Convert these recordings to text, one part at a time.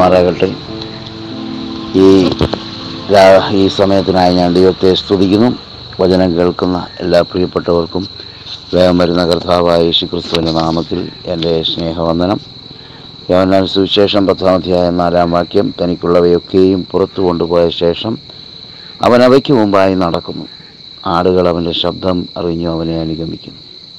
അനുഗ്രഹിക്കുമാറാകട്ടെ ഈ രാ- ഈ സമയത്തിനായി ഞാൻ ദൈവത്തെ സ്തുതിക്കുന്നു വചനം കേൾക്കുന്ന എല്ലാ പ്രിയപ്പെട്ടവർക്കും വേഗം വരുന്ന കർത്താവായ യേശു ക്രിസ്തുവിൻ്റെ നാമത്തിൽ എൻ്റെ സ്നേഹവന്ദനം യോഹന്നാൻ സുവിശേഷം പത്താമധ്യായ നാലാം വാക്യം തനിക്കുള്ളവയൊക്കെയും പുറത്തു കൊണ്ടുപോയ ശേഷം അവൻ അവയ്ക്ക് മുമ്പായി നടക്കുന്നു ആടുകൾ അവൻ്റെ ശബ്ദം അറിഞ്ഞു അവനെ അനുഗമിക്കുന്നു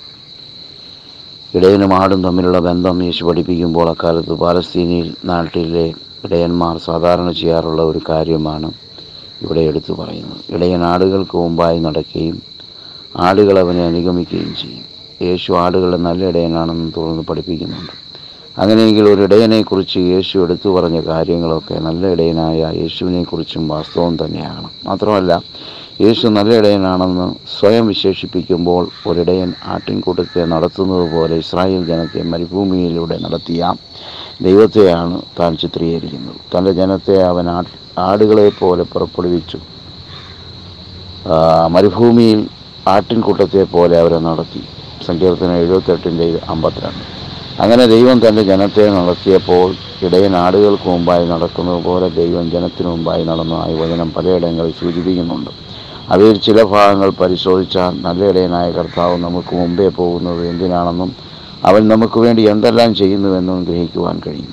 ഇടയനും ആടും തമ്മിലുള്ള ബന്ധം യേശു പഠിപ്പിക്കുമ്പോൾ അക്കാലത്ത് പാലസ്തീനിൽ നാട്ടിലെ ഇടയന്മാർ സാധാരണ ചെയ്യാറുള്ള ഒരു കാര്യമാണ് ഇവിടെ എടുത്തു പറയുന്നത് ഇടയൻ ആടുകൾക്ക് മുമ്പായി നടക്കുകയും ആടുകൾ അവനെ അനുഗമിക്കുകയും ചെയ്യും യേശു ആടുകളുടെ നല്ല ഇടയനാണെന്ന് തുടർന്ന് പഠിപ്പിക്കുന്നുണ്ട് അങ്ങനെയെങ്കിൽ ഒരു ഇടയനെക്കുറിച്ച് യേശു എടുത്തു പറഞ്ഞ കാര്യങ്ങളൊക്കെ നല്ല ഇടയനായ യേശുവിനെക്കുറിച്ചും വാസ്തവം തന്നെയാണ് മാത്രമല്ല യേശു നല്ല ഇടയനാണെന്ന് സ്വയം വിശേഷിപ്പിക്കുമ്പോൾ ഒരിടയൻ ആട്ടിൻകൂട്ടത്തെ നടത്തുന്നത് പോലെ ഇസ്രായേൽ ജനത്തെ മരുഭൂമിയിലൂടെ നടത്തിയ ദൈവത്തെയാണ് താൻ ചിത്രീകരിക്കുന്നത് തൻ്റെ ജനത്തെ അവൻ ആ ആടുകളെ പോലെ പുറപ്പെടുവിച്ചു ആ, മരുഭൂമിയിൽ ആട്ടിൻകൂട്ടത്തെ പോലെ അവരെ നടത്തി സങ്കീർത്തനം എഴുപത്തെട്ടിൻ്റെ അമ്പത്തിരണ്ട് അങ്ങനെ ദൈവം തൻ്റെ ജനത്തെ നടത്തിയപ്പോൾ ഇടയൻ ആടുകൾക്ക് മുമ്പായി നടക്കുന്നത് പോലെ ദൈവം ജനത്തിനു മുമ്പായി നടന്നു ആ വചനം പലയിടങ്ങളിൽ സൂചിപ്പിക്കുന്നുണ്ട് അവയിൽ ചില ഭാഗങ്ങൾ പരിശോധിച്ചാൽ നല്ല ഇടയനായ കർത്താവ് നമുക്ക് മുമ്പേ പോകുന്നത് എന്തിനാണെന്നും അവൻ നമുക്ക് വേണ്ടി എന്തെല്ലാം ചെയ്യുന്നുവെന്നും ഗ്രഹിക്കുവാൻ കഴിയും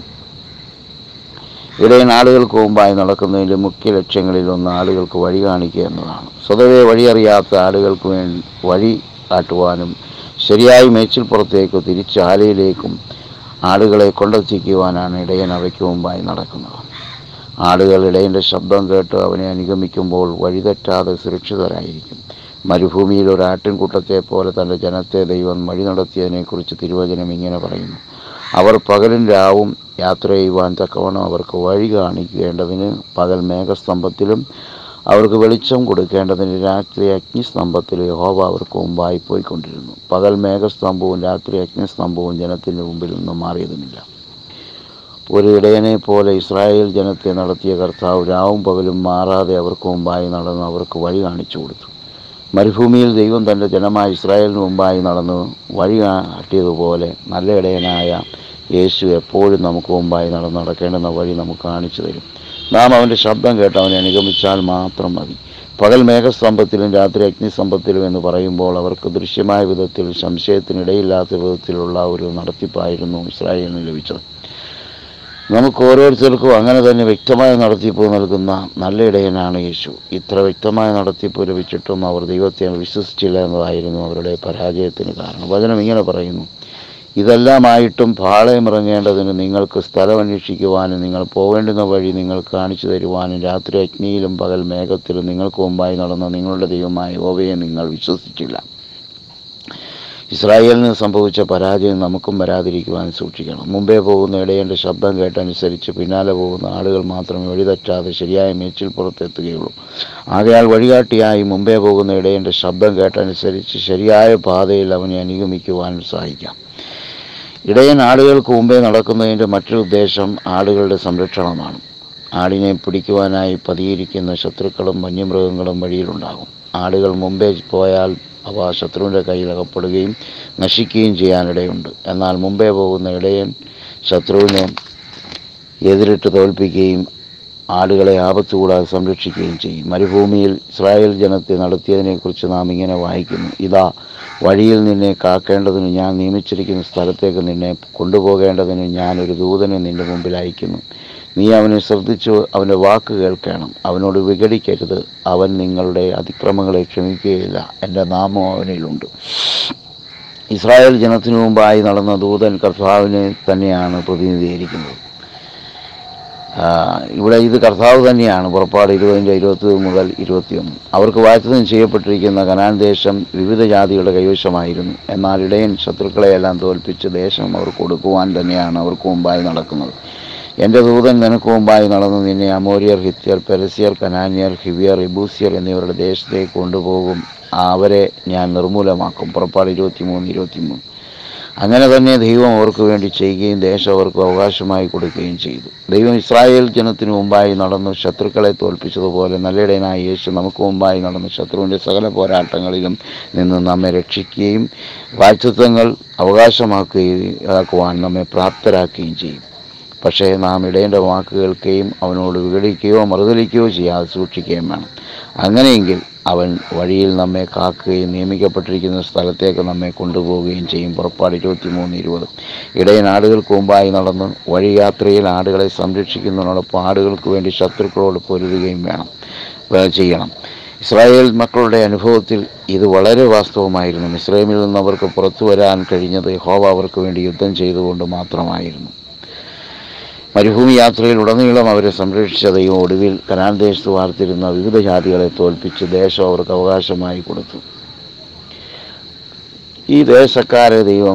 ഇടയൻ ആളുകൾക്ക് മുമ്പായി നടക്കുന്നതിൻ്റെ മുഖ്യ ലക്ഷ്യങ്ങളിൽ ഒന്ന് ആളുകൾക്ക് വഴി കാണിക്കുക എന്നതാണ് സ്വതവേ വഴിയറിയാത്ത ആളുകൾക്ക് വേണ്ടി വഴി കാട്ടുവാനും ശരിയായി മേച്ചിൽപ്പുറത്തേക്ക് തിരിച്ച് ആലയിലേക്കും ആടുകളെ കൊണ്ടെത്തിക്കുവാനാണ് ഇടയൻ അവയ്ക്ക് മുമ്പായി നടക്കുന്നത് ആടുകൾ ഇടയൻ്റെ ശബ്ദം കേട്ട് അവനെ അനുഗമിക്കുമ്പോൾ വഴിതെറ്റാതെ സുരക്ഷിതരായിരിക്കും മരുഭൂമിയിൽ ഒരു ആട്ടിൻകൂട്ടത്തെ പോലെ തൻ്റെ ജനത്തെ ദൈവം വഴി നടത്തിയതിനെക്കുറിച്ച് തിരുവചനം ഇങ്ങനെ പറയുന്നു അവർ പകലും രാവും യാത്ര ചെയ്യുവാൻ തക്കവണ്ണം അവർക്ക് വഴി കാണിക്കേണ്ടതിന് പകൽ മേഘസ്തംഭത്തിലും അവർക്ക് വെളിച്ചം കൊടുക്കേണ്ടതിന് രാത്രി അഗ്നിസ്തംഭത്തിൽ യഹോവ അവർക്ക് മുമ്പായി പോയിക്കൊണ്ടിരുന്നു പകൽ മേഘസ്തംഭവും രാത്രി അഗ്നിസ്തംഭവും ജനത്തിൻ്റെ മുമ്പിൽ നിന്നും മാറിയതുമില്ല ഒരു ഇടയനെ പോലെ ഇസ്രായേൽ ജനത്തെ നടത്തിയ കർത്താവ് രാവും പകലും മാറാതെ അവർക്ക് മുമ്പായി നടന്ന് അവർക്ക് വഴി കാണിച്ചു കൊടുത്തു മരുഭൂമിയിൽ ദൈവം തൻ്റെ ജനമായ ഇസ്രായേലിന് മുമ്പായി നടന്ന് വഴി കാട്ടിയതുപോലെ നല്ല ഇടയനായ യേശു എപ്പോഴും നമുക്ക് മുമ്പായി നടന്ന് നടക്കേണ്ടുന്ന വഴി നമുക്ക് കാണിച്ചു തരും നാം അവൻ്റെ ശബ്ദം കേട്ട് അവനെ അനുഗമിച്ചാൽ മാത്രം മതി പകൽ മേഘസ്തംഭത്തിലും രാത്രി അഗ്നിസ്തംഭത്തിലും എന്ന് പറയുമ്പോൾ അവർക്ക് ദൃശ്യമായ വിധത്തിൽ സംശയത്തിനിടയില്ലാത്ത വിധത്തിലുള്ള ഒരു നടത്തിപ്പായിരുന്നു ഇസ്രായേലിന് ലഭിച്ചത് നമുക്ക് ഓരോരുത്തർക്കും അങ്ങനെ തന്നെ വ്യക്തമായ നടത്തിപ്പ് നൽകുന്ന നല്ല ഇടയനാണ് യേശു ഇത്ര വ്യക്തമായ നടത്തിപ്പ് ലഭിച്ചിട്ടും അവർ ദൈവത്തെ വിശ്വസിച്ചില്ല എന്നതായിരുന്നു അവരുടെ പരാജയത്തിന് കാരണം വചനം ഇങ്ങനെ പറയുന്നു ഇതെല്ലാമായിട്ടും പാളയം ഇറങ്ങേണ്ടതിന് നിങ്ങൾക്ക് സ്ഥലം അന്വേഷിക്കുവാനും നിങ്ങൾ പോകേണ്ടുന്ന വഴി നിങ്ങൾ കാണിച്ചു തരുവാനും രാത്രി അഗ്നിയിലും പകൽ മേഘത്തിലും നിങ്ങൾക്ക് മുമ്പായി നടന്ന നിങ്ങളുടെ ദൈവമായ ഓവയെ നിങ്ങൾ വിശ്വസിച്ചില്ല ഇസ്രായേലിന് സംഭവിച്ച പരാജയം നമുക്കും വരാതിരിക്കുവാൻ സൂക്ഷിക്കണം മുമ്പേ പോകുന്ന ഇടയൻ്റെ ശബ്ദം കേട്ടനുസരിച്ച് പിന്നാലെ പോകുന്ന ആളുകൾ മാത്രമേ വഴിതെറ്റാതെ ശരിയായ മേച്ചിൽ പുറത്തെത്തുകയുള്ളൂ ആകയാൽ വഴികാട്ടിയായി മുമ്പേ പോകുന്ന ഇടയൻ്റെ ശബ്ദം കേട്ടനുസരിച്ച് ശരിയായ പാതയിൽ അവനെ അനുഗമിക്കുവാൻ സഹായിക്കാം ഇടയൻ ആടുകൾക്ക് മുമ്പേ നടക്കുന്നതിൻ്റെ മറ്റൊരു ഉദ്ദേശം ആടുകളുടെ സംരക്ഷണമാണ് ആടിനെ പിടിക്കുവാനായി പതിയിരിക്കുന്ന ശത്രുക്കളും വന്യമൃഗങ്ങളും വഴിയിലുണ്ടാകും ആടുകൾ മുമ്പേ പോയാൽ അവ ശത്രുവിൻ്റെ കയ്യിൽ അകപ്പെടുകയും നശിക്കുകയും ചെയ്യാനിടയുണ്ട് എന്നാൽ മുമ്പേ പോകുന്ന ഇടയൻ ശത്രുവിനെ എതിരിട്ട് തോൽപ്പിക്കുകയും ആടുകളെ ആപത്ത് കൂടാതെ സംരക്ഷിക്കുകയും ചെയ്യും മരുഭൂമിയിൽ ഇസ്രായേൽ ജനത്തെ നടത്തിയതിനെക്കുറിച്ച് നാം ഇങ്ങനെ വായിക്കുന്നു ഇതാ വഴിയിൽ നിന്നെ കാക്കേണ്ടതിന് ഞാൻ നിയമിച്ചിരിക്കുന്ന സ്ഥലത്തേക്ക് നിന്നെ കൊണ്ടുപോകേണ്ടതിന് ഞാൻ ഒരു ദൂതനെ നിന്റെ മുമ്പിൽ അയക്കുന്നു നീ അവനെ ശ്രദ്ധിച്ചു അവൻ്റെ വാക്ക് കേൾക്കണം അവനോട് വിഘടിക്കരുത് അവൻ നിങ്ങളുടെ അതിക്രമങ്ങളെ ക്ഷമിക്കുകയില്ല എൻ്റെ നാമം അവനിലുണ്ട് ഇസ്രായേൽ ജനത്തിനു മുമ്പായി നടന്ന ദൂതൻ കർത്താവിനെ തന്നെയാണ് പ്രതിനിധീകരിക്കുന്നത് ആ, ഇവിടെ ഇത് കർത്താവ് തന്നെയാണ് പുറപ്പാട് ഇരുപതിൻ്റെ ഇരുപത്തി മുതൽ ഇരുപത്തിയൊന്ന് അവർക്ക് വാഗ്ദത്തം ചെയ്യപ്പെട്ടിരിക്കുന്ന കനാൻ ദേശം വിവിധ ജാതികളുടെ കൈവശമായിരുന്നു എന്നാൽ ഇടയൻ ശത്രുക്കളെയെല്ലാം തോൽപ്പിച്ച് ദേശം അവർക്ക് കൊടുക്കുവാൻ തന്നെയാണ് അവർക്ക് മുമ്പായി നടക്കുന്നത് എൻ്റെ ദൂതൻ നിനക്ക് മുമ്പായി നടന്ന് നിന്നെ അമോരിയർ ഹിത്യർ പെരസ്യർ കനാന്യർ ഹിവിയർ ഇബൂസിയർ എന്നിവരുടെ ദേശത്തേക്ക് കൊണ്ടുപോകും അവരെ ഞാൻ നിർമൂലമാക്കും പുറപ്പാട് ഇരുപത്തിമൂന്ന് ഇരുപത്തിമൂന്ന് അങ്ങനെ തന്നെ ദൈവം അവർക്ക് വേണ്ടി ചെയ്യുകയും ദേശം അവർക്ക് അവകാശമായി കൊടുക്കുകയും ചെയ്തു ദൈവം ഇസ്രായേൽ ജനത്തിനു മുമ്പായി നടന്നു ശത്രുക്കളെ തോൽപ്പിച്ചതുപോലെ നല്ലിടയനായ യേശു നമുക്ക് മുമ്പായി നടന്ന് ശത്രുവിൻ്റെ സകല പോരാട്ടങ്ങളിലും നിന്ന് നമ്മെ രക്ഷിക്കുകയും വാഴ്ചത്വങ്ങൾ അവകാശമാക്കുകയും ആക്കുവാൻ നമ്മെ പ്രാപ്തരാക്കുകയും ചെയ്യും പക്ഷേ നാം ഇടേണ്ട വാക്ക് കേൾക്കുകയും അവനോട് വിഘടിക്കുകയോ മറുതലിക്കുകയോ ചെയ്യാതെ സൂക്ഷിക്കുകയും വേണം അങ്ങനെയെങ്കിൽ അവൻ വഴിയിൽ നമ്മെ കാക്കുകയും നിയമിക്കപ്പെട്ടിരിക്കുന്ന സ്ഥലത്തേക്ക് നമ്മെ കൊണ്ടുപോവുകയും ചെയ്യും പുറപ്പാട് ഇരുപത്തിമൂന്ന് ഇരുപത് ഇടയൻ ആടുകൾക്ക് മുമ്പായി നടന്ന് വഴിയാത്രയിൽ ആടുകളെ സംരക്ഷിക്കുന്നതിനോടൊപ്പം ആടുകൾക്ക് വേണ്ടി ശത്രുക്കളോട് പൊരുതുകയും വേണം വേ- ചെയ്യണം ഇസ്രായേൽ മക്കളുടെ അനുഭവത്തിൽ ഇത് വളരെ വാസ്തവമായിരുന്നു ഇസ്രായേലിൽ നിന്ന് അവർക്ക് പുറത്തു വരാൻ കഴിഞ്ഞത് ഹോവ അവർക്ക് വേണ്ടി യുദ്ധം ചെയ്തുകൊണ്ട് മാത്രമായിരുന്നു മരുഭൂമി യാത്രയിൽ ഉടനീളം അവരെ സംരക്ഷിച്ച ദൈവം ഒടുവിൽ കനാൻ ദേശത്ത് വാർത്തിരുന്ന വിവിധ ജാതികളെ തോൽപ്പിച്ച് ദേശം അവർക്ക് അവകാശമായി കൊടുത്തു ഈ ദേശക്കാരെ ദൈവം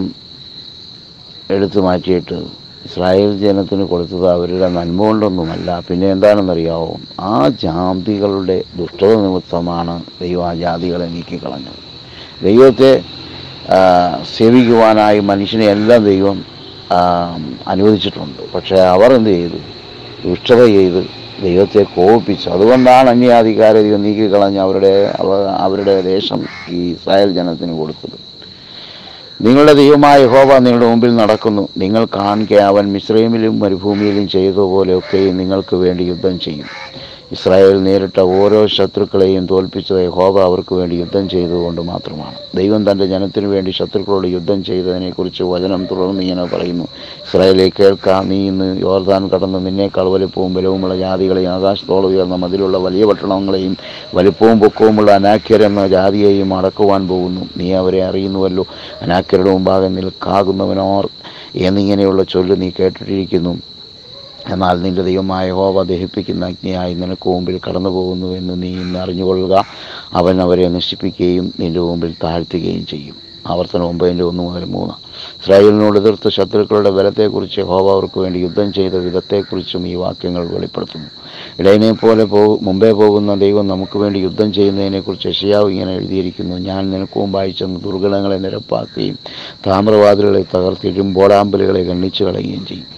എടുത്തു മാറ്റിയിട്ട് ഇസ്രായേൽ ജനത്തിന് കൊടുത്തത് അവരുടെ നന്മ കൊണ്ടൊന്നുമല്ല പിന്നെ എന്താണെന്നറിയാവോ ആ ജാതികളുടെ ദുഷ്ടത നിമിത്തമാണ് ദൈവം ആ ജാതികളെ നീക്കിക്കളഞ്ഞത് ദൈവത്തെ ആ, സേവിക്കുവാനായി മനുഷ്യനെ എല്ലാം ദൈവം ആ, അനുവദിച്ചിട്ടുണ്ട് പക്ഷേ അവർ എന്ത് ചെയ്തു ദുഷ്ടത ചെയ്ത് ദൈവത്തെ കോപിച്ചു അതുകൊണ്ടാണ് അന്യാധികാരെ ദൈവം നീക്കിക്കളഞ്ഞ് അവരുടെ അവ- അവരുടെ ദേശം ഈ ഇസ്രായേൽ ജനത്തിന് കൊടുത്തത് നിങ്ങളുടെ ദൈവമായ യഹോവ നിങ്ങളുടെ മുമ്പിൽ നടക്കുന്നു നിങ്ങൾ കാണുക അവൻ മിശ്രൈമിലും മരുഭൂമിയിലും ചെയ്തതുപോലെയൊക്കെയും നിങ്ങൾക്ക് വേണ്ടി യുദ്ധം ചെയ്യും ഇസ്രായേൽ നേരിട്ട ഓരോ ശത്രുക്കളെയും തോൽപ്പിച്ചത് യഹോവ അവർക്ക് വേണ്ടി യുദ്ധം ചെയ്തുകൊണ്ട് മാത്രമാണ് ദൈവം തൻ്റെ ജനത്തിനു വേണ്ടി ശത്രുക്കളോട് യുദ്ധം ചെയ്തതിനെക്കുറിച്ച് വചനം തുടർന്ന് ഇങ്ങനെ പറയുന്നു ഇസ്രായേലെ കേൾക്കാം നീ ഇന്ന് യോർദാൻ കടന്ന് നിന്നേക്കാൾ വലുപ്പവും ബലവുമുള്ള ജാതികളെയും ആകാശത്തോളം ഉയർന്ന മതിലുള്ള വലിയ പട്ടണങ്ങളെയും വലുപ്പവും പൊക്കവുമുള്ള അനാക്യരെന്ന ജാതിയെയും അടക്കുവാൻ പോകുന്നു നീ അവരെ അറിയുന്നുവല്ലോ അനാക്യരുടെ മുമ്പാകെ നിൽക്കാകുന്നവനോർ എന്നിങ്ങനെയുള്ള ചൊല്ല് നീ കേട്ടിട്ടിരിക്കുന്നു എന്നാൽ നിന്റെ ദൈവമായ ഹോവ ദഹിപ്പിക്കുന്ന അഗ്നിയായി നിനക്ക് മുമ്പിൽ കടന്നു പോകുന്നു എന്ന് നീ ഇന്ന് അറിഞ്ഞുകൊള്ളുക അവൻ അവരെ നശിപ്പിക്കുകയും നിന്റെ മുമ്പിൽ താഴ്ത്തുകയും ചെയ്യും ആവർത്തനം ഒമ്പതിൻ്റെ ഒന്ന് മുതൽ മൂന്ന് ഇസ്രായേലിനോട് എതിർത്ത ശത്രുക്കളുടെ ബലത്തെക്കുറിച്ച് ഹോവ അവർക്ക് വേണ്ടി യുദ്ധം ചെയ്ത വിധത്തെക്കുറിച്ചും ഈ വാക്യങ്ങൾ വെളിപ്പെടുത്തുന്നു ഇടയനെ പോലെ പോ മുമ്പേ പോകുന്ന ദൈവം നമുക്ക് വേണ്ടി യുദ്ധം ചെയ്യുന്നതിനെക്കുറിച്ച് യശയാവ് ഇങ്ങനെ എഴുതിയിരിക്കുന്നു ഞാൻ നിനക്ക് മുമ്പായി ചെന്ന് ദുർഗണങ്ങളെ നിരപ്പാക്കുകയും താമ്രവാതിലുകളെ തകർത്തിട്ടും ബോടാമ്പലുകളെ ഗണ്ണിച്ചു കളയുകയും ചെയ്യും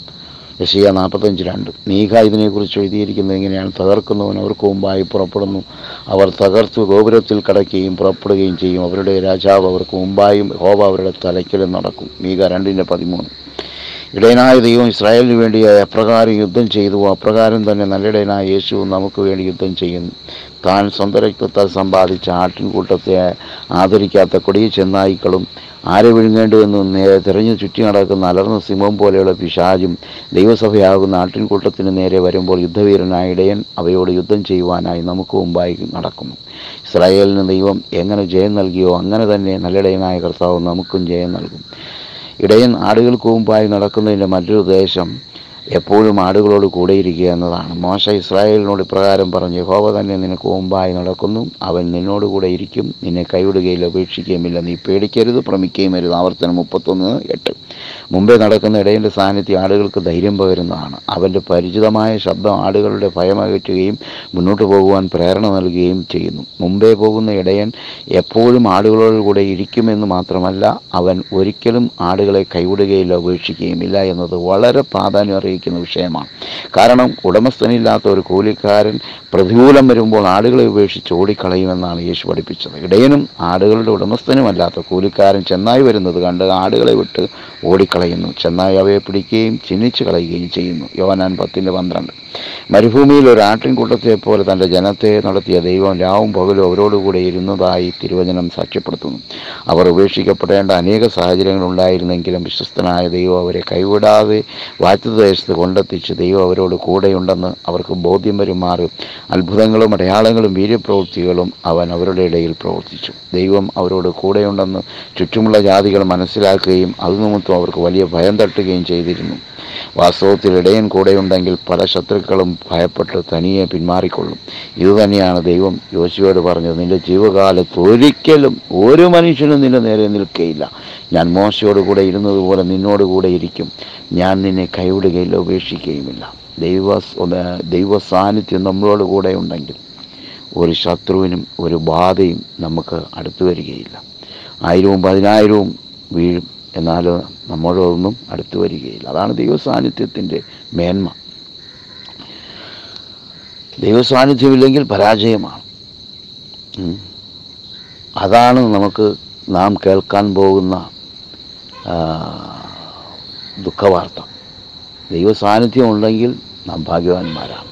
യശയ നാൽപ്പത്തഞ്ച് രണ്ട് മീഖ ഇതിനെക്കുറിച്ച് എഴുതിയിരിക്കുന്നത് ഇങ്ങനെയാണ് തകർക്കുന്നവൻ അവർക്ക് മുമ്പായി പുറപ്പെടുന്നു അവർ തകർത്ത് ഗോപുരത്തിൽ കടക്കുകയും പുറപ്പെടുകയും ചെയ്യും അവരുടെ രാജാവ് അവർക്ക് മുമ്പായും ഹോവ അവരുടെ തലയ്ക്കലും നടക്കും മീഖ രണ്ടിൻ്റെ പതിമൂന്ന് ഇടയനായ ദൈവം ഇസ്രായേലിന് വേണ്ടി അപ്രകാരം യുദ്ധം ചെയ്തു അപ്രകാരം തന്നെ നല്ലിടയനായ യേശു നമുക്ക് വേണ്ടി യുദ്ധം ചെയ്യുന്നു താൻ സ്വന്തം രക്തത്താൽ സമ്പാദിച്ച ആട്ടിൻകൂട്ടത്തെ ആദരിക്കാത്ത കൊടിയ ചെന്നായ്ക്കളും ആരെ വിഴുങ്ങേണ്ടുവെന്ന് നേരെ തിരഞ്ഞു ചുറ്റി നടക്കുന്ന അലർന്ന സിംഹം പോലെയുള്ള പിശാചും ദൈവസഭയാകുന്ന ആട്ടിൻകൂട്ടത്തിന് നേരെ വരുമ്പോൾ യുദ്ധവീരനായ ഇടയൻ അവയോട് യുദ്ധം ചെയ്യുവാനായി നമുക്ക് മുമ്പായി നടക്കുന്നു ഇസ്രായേലിന് ദൈവം എങ്ങനെ ജയം നൽകിയോ അങ്ങനെ തന്നെ നല്ലിടയനായ കർത്താവ് നമുക്കും ജയം നൽകും ഇടയൻ ആടുകൾക്ക് മുമ്പായി നടക്കുന്നതിൻ്റെ മറ്റൊരു ഉദ്ദേശം എപ്പോഴും ആടുകളോട് കൂടെയിരിക്കുക എന്നതാണ് മോശ ഇസ്രായേലിനോട് ഇപ്രകാരം പറഞ്ഞു യഹോവ തന്നെ നിനക്ക് മുമ്പായി നടക്കുന്നു അവൻ നിന്നോട് കൂടെ ഇരിക്കും നിന്നെ കൈവിടുകയില്ല ഉപേക്ഷിക്കുകയുമില്ല നീ പേടിക്കരുത് ഭ്രമിക്കുകയും അരുത് ആവർത്തനം മുപ്പത്തൊന്ന് എട്ട് മുമ്പേ നടക്കുന്ന ഇടയൻ്റെ സാന്നിധ്യം ആടുകൾക്ക് ധൈര്യം പകരുന്നതാണ് അവൻ്റെ പരിചിതമായ ശബ്ദം ആടുകളുടെ ഭയമകറ്റുകയും മുന്നോട്ട് പോകുവാൻ പ്രേരണ നൽകുകയും ചെയ്യുന്നു മുമ്പേ പോകുന്ന ഇടയൻ എപ്പോഴും ആടുകളോട് കൂടെ ഇരിക്കുമെന്ന് മാത്രമല്ല അവൻ ഒരിക്കലും ആടുകളെ കൈവിടുകയില്ല ഉപേക്ഷിക്കുകയുമില്ല എന്നത് വളരെ പ്രാധാന്യം അറിയിക്കുന്ന വിഷയമാണ് കാരണം ഉടമസ്ഥനില്ലാത്ത ഒരു കൂലിക്കാരൻ പ്രതികൂലം വരുമ്പോൾ ആടുകളെ ഉപേക്ഷിച്ച് ഓടിക്കളയുമെന്നാണ് യേശു പഠിപ്പിച്ചത് ഇടയനും ആടുകളുടെ ഉടമസ്ഥനുമല്ലാത്ത കൂലിക്കാരൻ ചെന്നായി വരുന്നത് കണ്ട് ആടുകളെ വിട്ട് ഓടിക്കളയുന്നു ചെന്നായി അവയെ പിടിക്കുകയും ചിഹ്നിച്ചു കളയുകയും ചെയ്യുന്നു യോനാൻ പത്തിൻ്റെ പന്ത്രണ്ട് മരുഭൂമിയിൽ ഒരു ആട്ടിൻകൂട്ടത്തെ പോലെ തൻ്റെ ജനത്തെ നടത്തിയ ദൈവം രാവും പകലും അവരോടുകൂടെ ഇരുന്നതായി തിരുവചനം സാക്ഷ്യപ്പെടുത്തുന്നു അവർ ഉപേക്ഷിക്കപ്പെടേണ്ട അനേക സാഹചര്യങ്ങൾ ഉണ്ടായിരുന്നെങ്കിലും വിശ്വസ്തനായ ദൈവം അവരെ കൈവിടാതെ വാറ്റുദേശത്ത് കൊണ്ടെത്തിച്ച് ദൈവം അവരോട് കൂടെയുണ്ടെന്ന് അവർക്ക് ബോധ്യം വരുമാറ് അത്ഭുതങ്ങളും അടയാളങ്ങളും വീര്യപ്രവൃത്തികളും അവൻ അവരുടെ ഇടയിൽ പ്രവർത്തിച്ചു ദൈവം അവരോട് കൂടെയുണ്ടെന്ന് ചുറ്റുമുള്ള ജാതികൾ മനസ്സിലാക്കുകയും അതുനിമിത്തം അവർക്ക് വലിയ ഭയം തട്ടുകയും ചെയ്തിരുന്നു വാസ്തവത്തിൽ ഇടയൻ കൂടെയുണ്ടെങ്കിൽ പല ശത്രുക്കളും ഭയപ്പെട്ട് തനിയെ പിന്മാറിക്കൊള്ളും ഇതുതന്നെയാണ് ദൈവം യോശുവോട് പറഞ്ഞത് നിന്റെ ജീവകാലത്ത് ഒരിക്കലും ഒരു മനുഷ്യനും നിന്റെ നേരെ നിൽക്കുകയില്ല ഞാൻ മോശയോട് കൂടെ ഇരുന്നതുപോലെ നിന്നോട് കൂടെ ഇരിക്കും ഞാൻ നിന്നെ കൈവിടുകയില്ല ഉപേക്ഷിക്കുകയുമില്ല ദൈവ ദൈവ സാന്നിധ്യം നമ്മളോട് കൂടെ ഉണ്ടെങ്കിൽ ഒരു ശത്രുവിനും ഒരു ബാധയും നമുക്ക് അടുത്തു വരികയില്ല ആയിരവും പതിനായിരവും വീഴും എന്നാൽ നമ്മളൊന്നും അടുത്തു വരികയില്ല അതാണ് ദൈവ സാന്നിധ്യത്തിൻ്റെ മേന്മ ദൈവ സാന്നിധ്യമില്ലെങ്കിൽ പരാജയമാണ് ഉം. അതാണ് നമുക്ക് നാം കേൾക്കാൻ പോകുന്ന ആ, ദുഃഖവാർത്ത ദൈവ സാന്നിധ്യം ഉണ്ടെങ്കിൽ നാം ഭാഗ്യവാന്മാരാണ്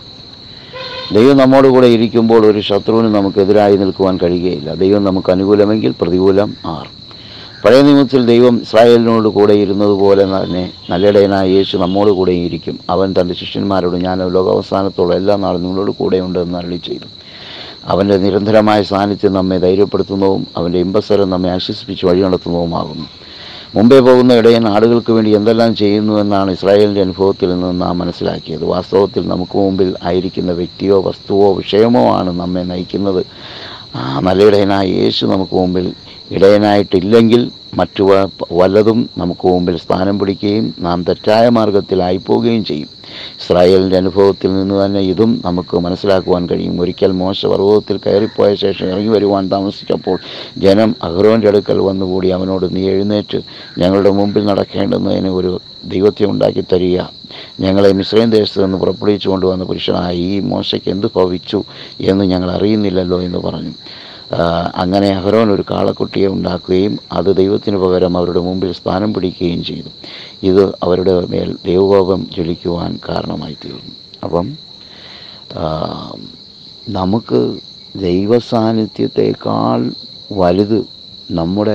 ദൈവം നമ്മോട് കൂടെ ഇരിക്കുമ്പോൾ ഒരു ശത്രുവിന് നമുക്കെതിരായി നിൽക്കുവാൻ കഴിയുകയില്ല ദൈവം നമുക്ക് അനുകൂലമെങ്കിൽ പ്രതികൂലം ആർ പഴയ നിയമത്തിൽ ദൈവം ഇസ്രായേലിനോട് കൂടെ ഇരുന്നതുപോലെ തന്നെ നല്ലിടയനായ യേശു നമ്മോട് കൂടെ ഇരിക്കും അവൻ തൻ്റെ ശിഷ്യന്മാരോട് ഞാൻ ലോകാവസാനത്തോളം എല്ലാ നാളും നിങ്ങളോട് കൂടെയുണ്ട് എന്ന് അരളി ചെയ്തു അവൻ്റെ നിരന്തരമായ സാന്നിധ്യം നമ്മെ ധൈര്യപ്പെടുത്തുന്നതും അവൻ്റെ ഇമ്പസ്വരം നമ്മെ ആശ്വസിപ്പിച്ച് വഴി നടത്തുന്നതുമാകുന്നു മുമ്പേ പോകുന്ന ഇടയൻ ആടുകൾക്ക് വേണ്ടി എന്തെല്ലാം ചെയ്യുന്നു എന്നാണ് ഇസ്രായേലിൻ്റെ അനുഭവത്തിൽ നിന്ന് നാം മനസ്സിലാക്കിയത് വാസ്തവത്തിൽ നമുക്ക് മുമ്പിൽ ആയിരിക്കുന്ന വ്യക്തിയോ വസ്തുവോ വിഷയമോ ആണ് നമ്മെ നയിക്കുന്നത് ആ നല്ല ഇടയനായ യേശു നമുക്ക് മുമ്പിൽ ഇടയനായിട്ടില്ലെങ്കിൽ മറ്റു വ- വല്ലതും നമുക്ക് മുമ്പിൽ സ്ഥാനം പിടിക്കുകയും നാം തെറ്റായ മാർഗത്തിലായി പോവുകയും ചെയ്യും ഇസ്രായേലിൻ്റെ അനുഭവത്തിൽ നിന്ന് തന്നെ ഇതും നമുക്ക് മനസ്സിലാക്കുവാൻ കഴിയും ഒരിക്കൽ മോശ പർവ്വതത്തിൽ കയറിപ്പോയ ശേഷം ഇറങ്ങി വരുവാൻ താമസിച്ചപ്പോൾ ജനം അഹ്റോൻ്റെ അടുക്കൽ വന്നുകൂടി അവനോട് നീ എഴുന്നേറ്റ് ഞങ്ങളുടെ മുമ്പിൽ നടക്കേണ്ടുന്നതിന് ഒരു ദൈവത്തെ ഉണ്ടാക്കി തരിക ഞങ്ങളെ മിശ്രയും ദേശത്ത് നിന്ന് പുറപ്പെടുവിച്ചു കൊണ്ടുവന്ന പുരുഷനായ ഈ മോശയ്ക്ക് എന്ത് ഭവിച്ചു എന്ന് ഞങ്ങൾ അറിയുന്നില്ലല്ലോ എന്ന് പറഞ്ഞു ആ, അങ്ങനെ അഹരോൻ ഒരു കാളക്കുട്ടിയെ ഉണ്ടാക്കുകയും അത് ദൈവത്തിന് പകരം അവരുടെ മുമ്പിൽ സ്ഥാനം പിടിക്കുകയും ചെയ്തു ഇത് അവരുടെ മേൽ ദൈവകോപം ജ്വലിക്കുവാൻ കാരണമായി തീർന്നു അപ്പം ആ, നമുക്ക് ദൈവ സാന്നിധ്യത്തെക്കാൾ വലുത് നമ്മുടെ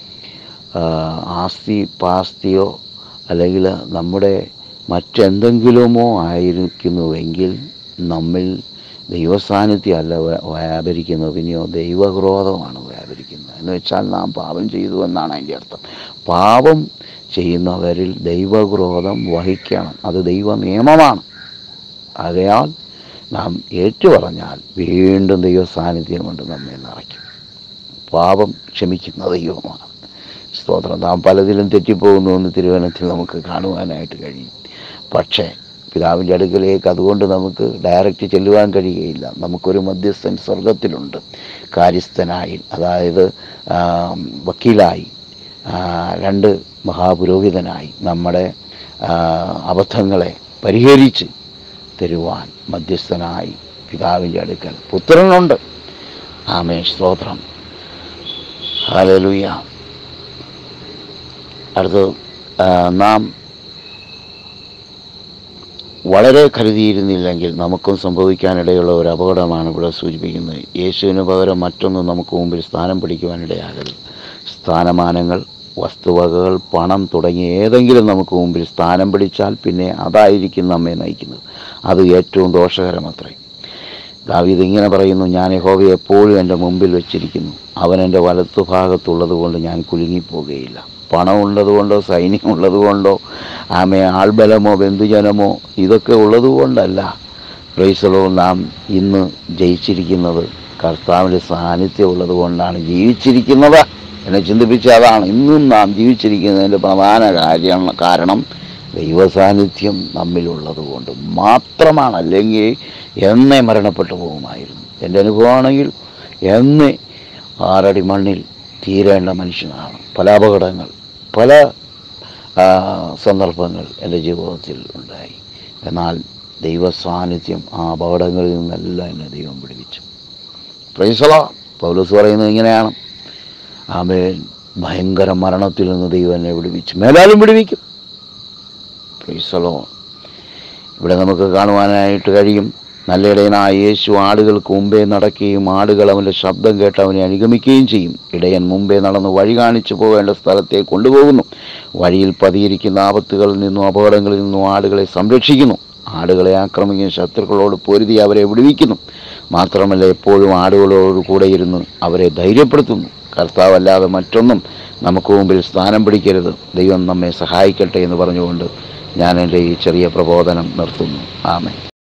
ആ, ആസ്തി പാസ്തിയോ അല്ലെങ്കിൽ നമ്മുടെ മറ്റെന്തെങ്കിലുമോ ആയിരിക്കുന്നുവെങ്കിൽ നമ്മിൽ ദൈവസാന്നിധ്യമല്ല വ്യ- വ്യാപരിക്കുന്നത് പിന്നെയോ ദൈവക്രോധമാണ് വ്യാപരിക്കുന്നത് എന്ന് വെച്ചാൽ നാം പാപം ചെയ്തു എന്നാണ് അതിൻ്റെ അർത്ഥം പാപം ചെയ്യുന്നവരിൽ ദൈവക്രോധം വഹിക്കണം അത് ദൈവ നിയമമാണ് ആകയാൽ നാം ഏറ്റുപറഞ്ഞാൽ വീണ്ടും ദൈവ സാന്നിധ്യം കൊണ്ട് നമ്മെ നിറയ്ക്കും പാപം ക്ഷമിക്കുന്ന ദൈവമാണ് സ്തോത്രം നാം പലതിലും തെറ്റിപ്പോകുന്നു എന്ന് തിരുവനത്തിൽ നമുക്ക് കാണുവാനായിട്ട് കഴിയും പക്ഷേ പിതാവിൻ്റെ അടുക്കലേക്ക് അതുകൊണ്ട് നമുക്ക് ഡയറക്റ്റ് ചെല്ലുവാൻ കഴിയുകയില്ല നമുക്കൊരു മധ്യസ്ഥൻ സ്വർഗത്തിലുണ്ട് കാര്യസ്ഥനായി അതായത് ആ, വക്കീലായി ആ, രണ്ട് മഹാപുരോഹിതനായി നമ്മുടെ ആ, അബദ്ധങ്ങളെ പരിഹരിച്ച് തരുവാൻ മധ്യസ്ഥനായി പിതാവിൻ്റെ അടുക്കൽ പുത്രനുണ്ട് ആമേ സ്തോത്രം ഹാലലുയ അടുത്ത് ആ, നാം വളരെ കരുതിയിരുന്നില്ലെങ്കിൽ നമുക്കും സംഭവിക്കാനിടയുള്ള ഒരു അപകടമാണ് ഇവിടെ സൂചിപ്പിക്കുന്നത് യേശുവിന് പകരം മറ്റൊന്നും നമുക്ക് മുമ്പിൽ സ്ഥാനം പിടിക്കുവാനിടയാകരുത് സ്ഥാനമാനങ്ങൾ വസ്തുവകകൾ പണം തുടങ്ങിയ ഏതെങ്കിലും നമുക്ക് മുമ്പിൽ സ്ഥാനം പിടിച്ചാൽ പിന്നെ അതായിരിക്കും നമ്മെ നയിക്കുന്നത് അത് ഏറ്റവും ദോഷകരമത്രേ ദാവീദ് ഇങ്ങനെ പറയുന്നു ഞാൻ യഹോവയെ എപ്പോഴും എൻ്റെ മുമ്പിൽ വെച്ചിരിക്കുന്നു അവൻ എൻ്റെ വലത്തുഭാഗത്തുള്ളത് കൊണ്ട് ഞാൻ കുലുങ്ങിപ്പോകുകയില്ല പണമുള്ളതുകൊണ്ടോ സൈന്യമുള്ളതുകൊണ്ടോ ആമേ ആൾബലമോ ബന്ധുജനമോ ഇതൊക്കെ ഉള്ളതുകൊണ്ടല്ല പ്രൈസലോ നാം ഇന്ന് ജയിച്ചിരിക്കുന്നത് കർത്താവിൻ്റെ സാന്നിധ്യം ഉള്ളത് കൊണ്ടാണ് ജീവിച്ചിരിക്കുന്നത് എന്നെ ചിന്തിപ്പിച്ച അതാണ് ഇന്നും നാം ജീവിച്ചിരിക്കുന്നതിൻ്റെ പ്രധാന കാര്യം കാരണം ദൈവസാന്നിധ്യം നമ്മിലുള്ളത് കൊണ്ട് മാത്രമാണ് അല്ലെങ്കിൽ എന്നേ മരണപ്പെട്ടു പോകുമായിരുന്നു എൻ്റെ അനുഭവമാണെങ്കിൽ എന്നേ ആറടി മണ്ണിൽ തീരേണ്ട മനുഷ്യനാണ് പല അപകടങ്ങൾ പല ആ, സന്ദർഭങ്ങൾ എൻ്റെ ജീവിതത്തിൽ ഉണ്ടായി എന്നാൽ ദൈവ സാന്നിധ്യം ആ അപകടങ്ങളിൽ നിന്നെല്ലാം എന്നെ ദൈവം പിടിപ്പിച്ചു പ്രൈസല പൗലോസ് പറയുന്നത് ഇങ്ങനെയാണ് ആമേൻ ഭയങ്കര മരണത്തിൽ നിന്ന് ദൈവം എന്നെ വിടുവിച്ചു മേലാലും വിടുവിക്കും പ്രൈസലോ ഇവിടെ നമുക്ക് കാണുവാനായിട്ട് കഴിയും നല്ലിടയനായ യേശു ആടുകൾക്ക് മുമ്പേ നടക്കുകയും ആടുകൾ അവൻ്റെ ശബ്ദം കേട്ട് അവനെ അനുഗമിക്കുകയും ചെയ്യും ഇടയൻ മുമ്പേ നടന്ന് വഴി കാണിച്ചു പോകേണ്ട സ്ഥലത്തേക്ക് കൊണ്ടുപോകുന്നു വഴിയിൽ പതിയിരിക്കുന്ന ആപത്തുകളിൽ നിന്നും അപകടങ്ങളിൽ നിന്നും ആടുകളെ സംരക്ഷിക്കുന്നു ആടുകളെ ആക്രമിക്കുന്ന ശത്രുക്കളോട് പൊരുതി അവരെ വിടുവിക്കുന്നു മാത്രമല്ല എപ്പോഴും ആടുകളോട് കൂടെ ഇരുന്ന് അവരെ ധൈര്യപ്പെടുത്തുന്നു കർത്താവല്ലാതെ മറ്റൊന്നും നമുക്ക് മുമ്പിൽ സ്ഥാനം പിടിക്കരുത് ദൈവം നമ്മെ സഹായിക്കട്ടെ എന്ന് പറഞ്ഞുകൊണ്ട് ഞാൻ എൻ്റെ ഈ ചെറിയ പ്രബോധനം നിർത്തുന്നു ആമേ